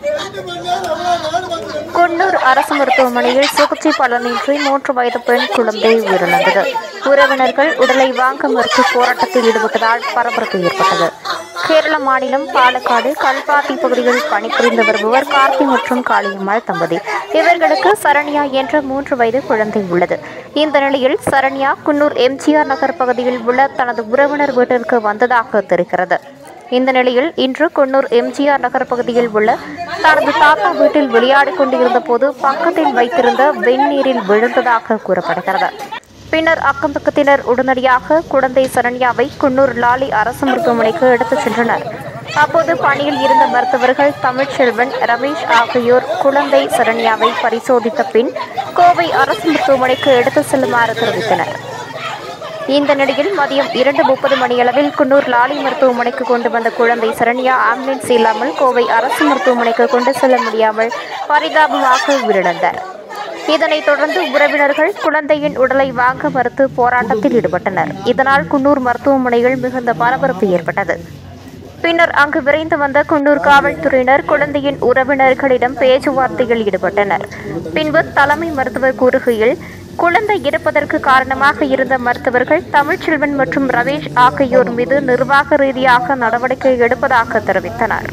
குன்னூர் அரசு மருத்துவமனையில் சிகிச்சை பலனின்றி மூன்று வயது பெண் குழந்தை உயிரிழந்தது உறவினர்கள் உடலை வாங்க மறுத்து போராட்டத்தில் ஈடுபட்டதால் பரபரப்பு ஏற்பட்டது கேரள மாநிலம் பாலக்காடு கல்பாத்தி பகுதியில் பணிபுரிந்து வருபவர் கார்த்தி மற்றும் காளியம்மாள் தம்பதி இவர்களுக்கு சரண்யா என்ற மூன்று வயது குழந்தை உள்ளது இந்த நிலையில் சரண்யா குன்னூர் எம்ஜிஆர் நகர் பகுதியில் உள்ள தனது உறவினர் வீட்டிற்கு வந்ததாக தெரிகிறது இந்த நிலையில் இன்று குன்னூர் எம்ஜிஆர் நகர் பகுதியில் உள்ள தனது தாத்தா வீட்டில் விளையாடிக் கொண்டிருந்த போது பக்கத்தில் வைத்திருந்த வெந்நீரில் விழுந்ததாக கூறப்படுகிறது பின்னர் அக்கம் பக்கத்தினர் உடனடியாக குழந்தை சரண்யாவை குன்னூர் லாலி அரசு மருத்துவமனைக்கு எடுத்துச் சென்றனர் அப்போது பணியில் இருந்த மருத்துவர்கள் தமிழ்ச்செல்வன் ரமேஷ் ஆகியோர் குழந்தை சரண்யாவை பரிசோதித்த பின் கோவை அரசு மருத்துவமனைக்கு எடுத்துச் செல்லுமாறு தெரிவித்தனர் இந்த நிலையில் மதியம் இரண்டு முப்பது மணியளவில் குன்னூர் லாலி மருத்துவமனைக்கு கொண்டு வந்த குழந்தை சரண்யா ஆம்புலன்ஸ் இல்லாமல் கோவை அரசு மருத்துவமனைக்கு கொண்டு செல்ல முடியாமல் பரிதாபமாக உயிரிழந்தார் இதனைத் தொடர்ந்து உறவினர்கள் குழந்தையின் உடலை வாங்க மறுத்து போராட்டத்தில் ஈடுபட்டனர் இதனால் குன்னூர் மருத்துவமனையில் மிகுந்த பரபரப்பு ஏற்பட்டது பின்னர் அங்கு விரைந்து வந்த குன்னூர் காவல்துறையினர் குழந்தையின் உறவினர்களிடம் பேச்சுவார்த்தையில் ஈடுபட்டனர் பின்பு தலைமை மருத்துவர் கூறுகையில் குழந்தை இறப்பதற்கு காரணமாக இருந்த மருத்துவர்கள் தமிழ்ச்செல்வன் மற்றும் ரமேஷ் ஆகியோர் மீது நிர்வாக ரீதியாக நடவடிக்கை எடுப்பதாக தெரிவித்தனர்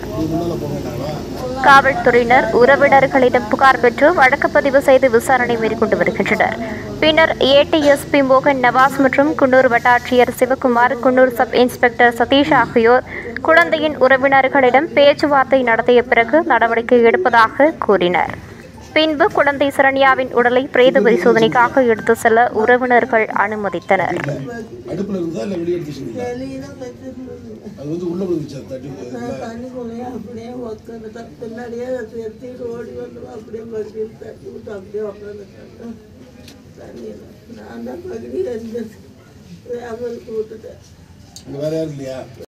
காவல்துறையினர் உறவினர்களிடம் புகார் பெற்று வழக்கு பதிவு செய்து விசாரணை மேற்கொண்டு வருகின்றனர் பின்னர் ஏடிஎஸ்பி மோகன் நவாஸ் மற்றும் குன்னூர் வட்டாட்சியர் சிவகுமார் குன்னூர் சப் இன்ஸ்பெக்டர் சதீஷ் ஆகியோர் குழந்தையின் உறவினர்களிடம் பேச்சுவார்த்தை நடத்திய பிறகு நடவடிக்கை எடுப்பதாக கூறினர் பின்பு குழந்தை சரண்யாவின் உடலை பிரேத பரிசோதனைக்காக எடுத்து செல்ல உறவினர்கள் அனுமதித்தனர் அடுப்புல இருந்தா இல்ல வெளியே எடுத்து சொன்னீங்க வெளியில வச்சிருந்தது அது வந்து உள்ள விழுந்துச்சா தட்டி நான் தண்ணிக்குள்ளேயே அப்படியே உட்காந்துட்டேன் பின்னாடியே எடுத்துட்டு ஓடி வந்து அப்படியே பகுதியில் தட்டி விட்டு அப்படியே உட்காந்துட்டேன் தண்ணியில் நான் தான் பகுதியில் இருந்தது வியாபாரத்துக்கு விட்டுட்டேன் அங்க வேற யாரும் இல்லையா